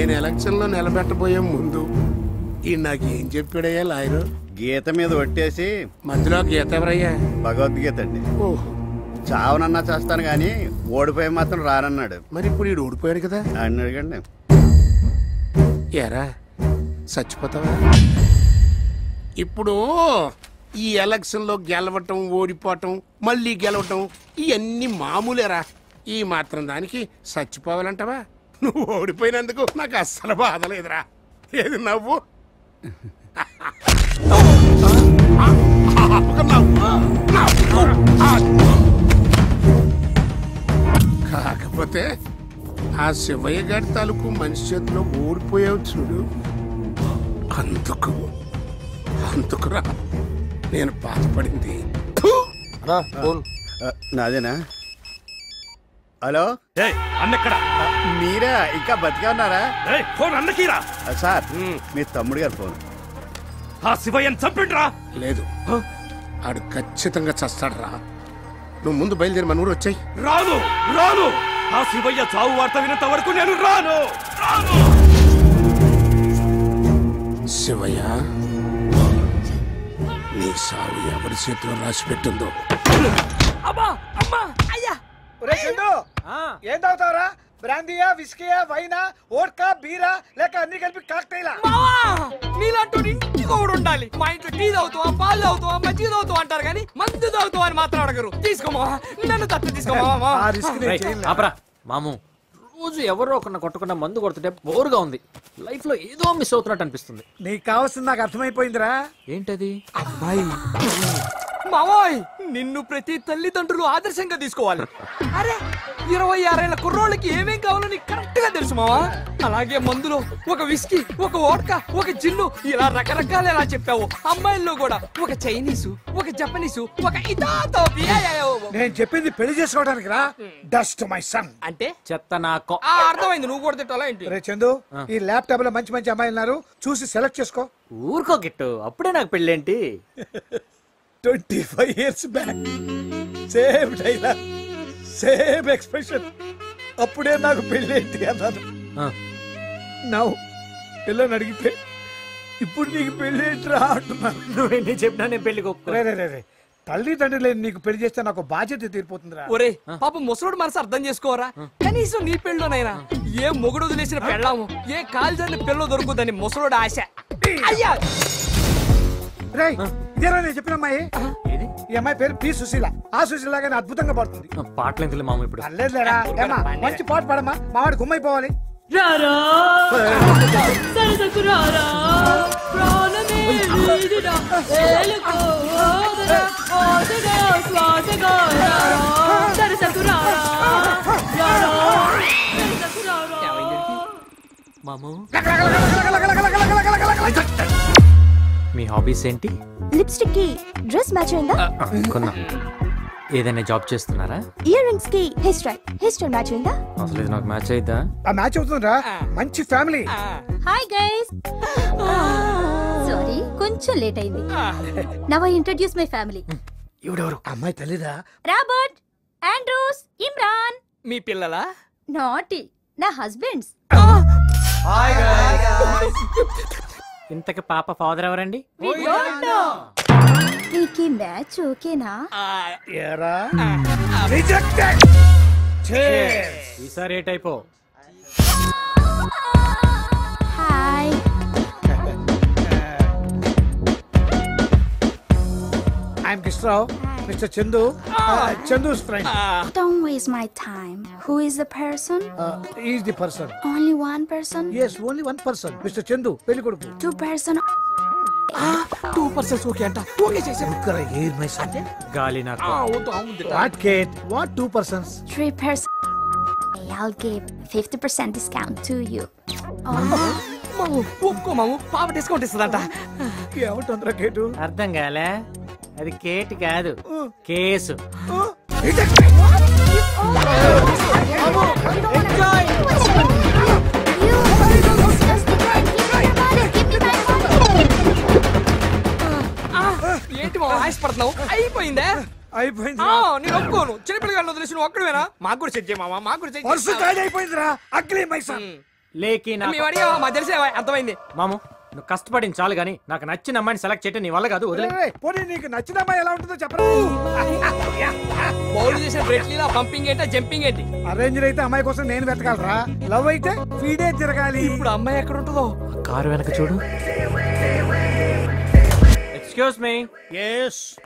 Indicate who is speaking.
Speaker 1: నేను ఎలక్షన్ లో నిలబెట్టబోయే ముందు ఈ నాకు ఏం చెప్పాడయ్యా లాయరు
Speaker 2: గీత మీద ఒట్టేసి
Speaker 1: మధ్యలో గీత ఎవరయ్యా
Speaker 2: భగవద్గీత అండి
Speaker 1: ఓహో
Speaker 2: చావనన్నా చేస్తాను కానీ ఓడిపోయి మాత్రం రానన్నాడు
Speaker 1: మరి ఇప్పుడు ఈడు ఓడిపోయాడు కదా
Speaker 2: ఆయన అడగండి
Speaker 1: ఎరా చచ్చిపోతావా ఇప్పుడు ఈ ఎలక్షన్ లో గెలవటం ఓడిపోవటం మళ్ళీ గెలవటం ఇవన్నీ మామూలేరా ఈ మాత్రం దానికి చచ్చిపోవాలంటావా నువ్వు ఓడిపోయినందుకు నాకు అస్సలు బాధ లేదురా ఏది నవ్వు ఒక నవ్వు. నవ్వు. కాకపోతే ఆ శివయ్య గారి తాలూకు మనిషి చేతిలో ఓడిపోయావు చూడు అందుకు అందుకురా నేను బాధపడింది ఫు!
Speaker 2: ఆ, నాదేనా హలో
Speaker 3: ఏయ్ అన్నెక్కడ
Speaker 2: ఆ, మీరా ఇంకా బతికే ఉన్నారా
Speaker 3: ఏయ్ ఫోన్ అన్నకీరా
Speaker 2: ఆ, సార్ మీ తమ్ముడు గారు ఫోన్
Speaker 3: ఆ శివయ్యని చంపిండ్రా
Speaker 1: లేదు ఆడు ఖచ్చితంగా చస్తాడురా నువ్వు ముందు బయలుదేరి మన ఊరు వచ్చాయి
Speaker 3: రాను రాను ఆ శివయ్య చావు వార్త వినంత వరకు నేను రాను రాను
Speaker 1: శివయ్య నీ సావు ఎవరి చేతిలో రాసి పెట్టిందో
Speaker 4: అమ్మా అమ్మా అయ్యా
Speaker 5: ఒరే చందు ఏం తాగుతావరా బ్రాందీయా విస్కీయా వైనా ఓడ్కా బీరా లేక అన్ని కలిపి కాక్టైలా
Speaker 4: మావా నీలాంటి ఇంటికి ఒకడు ఉండాలి మా ఇంట్లో టీ తాగుతావా పాలు తాగుతావా మజ్జిగ తాగుతావా అంటారు కానీ మందు తాగుతావా అని మాత్రం అడగరు తీసుకోమా నన్ను దత్తు తీసుకోమా
Speaker 5: ఆ రిస్క్ నేను చేయనులే.
Speaker 6: ఆపరా మాము రోజు ఎవరో ఒకరిని కొట్టకుండా మందు కొడుతుంటే బోరుగా ఉంది లైఫ్ లో ఏదో మిస్ అవుతున్నట్టు అనిపిస్తుంది
Speaker 5: నీకు కావాల్సింది నాకు అర్థమైపోయిందిరా
Speaker 6: ఏంటది
Speaker 4: అబ్బాయి మావోయ్ నిన్ను ప్రతి తల్లిదండ్రులు ఆదర్శంగా తీసుకోవాలి అరే ఇరవై ఆరేళ్ల కుర్రోళ్ళకి ఏమేం కావాలో నీకు కరెక్ట్ గా తెలుసు మావా అలాగే మందులో ఒక విస్కీ ఒక ఓడ్కా ఒక జిన్ను ఇలా రకరకాలు ఎలా చెప్పావు అమ్మాయిల్లో కూడా ఒక చైనీసు ఒక జపనీసు ఒక ఇతాతో
Speaker 5: నేను చెప్పింది పెళ్లి చేసుకోవడానికి రా డస్ట్ మై సన్
Speaker 4: అంటే
Speaker 6: చెత్త నాకో
Speaker 4: ఆ అర్థమైంది నువ్వు కూడా తిట్టాలా ఏంటి
Speaker 5: రే చందు ఈ ల్యాప్టాప్ లో మంచి మంచి అమ్మాయిలు ఉన్నారు చూసి సెలెక్ట్ చేసుకో
Speaker 6: ఊరుకో గిట్టు అప్పుడే నాకు పెళ్ళేంటి
Speaker 5: twenty five years back same dialogue same expression అప్పుడే నాకు పెళ్లి ఏంటి అన్నాను
Speaker 6: ఆ,
Speaker 5: నవ్వు పిల్లని అడిగితే ఇప్పుడు నీకు పెళ్లి ఏంట్రా అంటున్నాను
Speaker 6: నువ్వు ఎన్ని చెప్పినా నేను పెళ్లికి ఒప్పుకో
Speaker 5: రే రే రే రే తల్లిదండ్రులు లేని నీకు పెళ్లి చేస్తే నాకు బాధ్యత తీరిపోతుందిరా
Speaker 4: ఒరే పాప ముసలోడు మనసు అర్థం చేసుకోరా కనీసం నీ పెళ్ళోనైనా ఏ మొగుడు వదిలేసిన పెళ్ళాము ఏ కాల్జాన్ని పిల్ల దొరుకుదని ముసలోడు ఆశ అయ్యా
Speaker 5: రే ఇదేరా నేను చెప్పిన అమ్మాయి
Speaker 6: ఏది
Speaker 5: ఈ అమ్మాయి పేరు పి సుశీల ఆ సుశీల లాగానే అద్భుతంగా పడుతుంది
Speaker 6: ఆ, పాటలు ఎందుకులే మాము ఇప్పుడు
Speaker 5: పర్లేదులేరా ఏమ్మా మంచి పాట పాడమ్మా మావాడి గుమ్మైపోవాలి
Speaker 7: రారా సరసకు రారా ప్రాణమే వీడిరా ఏలుకో ఓదరా ఓదరా శ్వాసగా రారా సరసకు రారా రారా సరసకు రారా
Speaker 6: మాము మీ హాబీస్ ఏంటి
Speaker 8: లిప్స్టిక్ కి డ్రెస్ మ్యాచ్ అయిందా
Speaker 6: ఆ, కొన్నా ఏదైనా జాబ్ చేస్తున్నారా
Speaker 8: ఇయర్ రింగ్స్ కి hair style hair style match అయిందా
Speaker 6: అసలు ఇది నాకు మ్యాచ్ అయిద్దా
Speaker 5: ఆ మ్యాచ్ అవుతుందిరా మంచి ఫ్యామిలీ
Speaker 8: హాయ్ గైస్ సారీ కొంచెం లేట్ అయింది now I introduce my family
Speaker 6: ఎవడెవరు
Speaker 5: అమ్మాయి తల్లిదా
Speaker 8: రాబర్ట్ ఆండ్రూస్ ఇమ్రాన్
Speaker 4: మీ పిల్లలా
Speaker 8: నాటి నా హస్బెండ్స్
Speaker 6: ఇంతకి పాప ఫాదర్ ఎవరండి
Speaker 8: నీకు ఈ మ్యాచ్ ఓకేనా
Speaker 5: ఏరా రిజెక్టెడ్
Speaker 6: ఈసారి ఏ టైపో
Speaker 8: hi
Speaker 5: I'm Krishnarao mister Chandu Chandu's friend
Speaker 8: Don't waste my time. Who is the person?
Speaker 5: Is the person
Speaker 8: Only one person?
Speaker 5: Yes only one person mister Chandu పెళ్లి కొడుకు
Speaker 8: Two person?
Speaker 4: Two persons okay అంట ఓకే చేసాను
Speaker 5: air my son
Speaker 6: గాలి నాకు
Speaker 4: వద్దు అవుంది
Speaker 5: what కేట్ what two persons
Speaker 8: Three person? I'll give 50% discount to you.
Speaker 4: మాము ఒప్పుకో మాము పాప డిస్కౌంట్ ఇస్తుందంట
Speaker 5: ఏమిటి తొందర కేటు
Speaker 6: అర్థం కాలే అది కేట్ కాదు కేసు
Speaker 4: ఏంటి మామ ఆశపడుతున్నావు అయిపోయిందే
Speaker 5: అయిపోయింది
Speaker 4: ఆ, నేను ఒప్పుకోను చిన్నపిల్లగాళ్ళు వదిలేసి నువ్వు ఒక్కడవేనా మాకు కూడా సెట్ చేయ మామ మాకు కూడా సెట్
Speaker 5: పర్సు ఖాళీ అయిపోయిందిరా అగ్లీ మై సన్
Speaker 6: లేకి నా
Speaker 4: మేము అడిగా మా తెలిసే అర్థమైంది
Speaker 6: మాము నువ్వు కష్టపడింది చాలు గానీ నాకు నచ్చిన అమ్మాయిని సెలెక్ట్ చేయటం నీ వల్ల కాదు వదిలే
Speaker 5: రేయ్, పోనీ నీకు నచ్చిన అమ్మాయి ఎలా ఉంటుందో చెప్పరా
Speaker 4: బౌల్ చేసిన బ్రెట్లీలా పంపింగ్ ఏంటో జంపింగ్ ఏంటి
Speaker 5: అరేంజ్ అయితే అమ్మాయి కోసం నేను వెతకాలరా లవ్ అయితే ఫీడే తిరగాలి
Speaker 4: ఇప్పుడు అమ్మాయి ఎక్కడ ఉంటుందో
Speaker 6: కారు వెనక చూడు ఎక్స్క్యూజ్ మీ
Speaker 2: ఎస్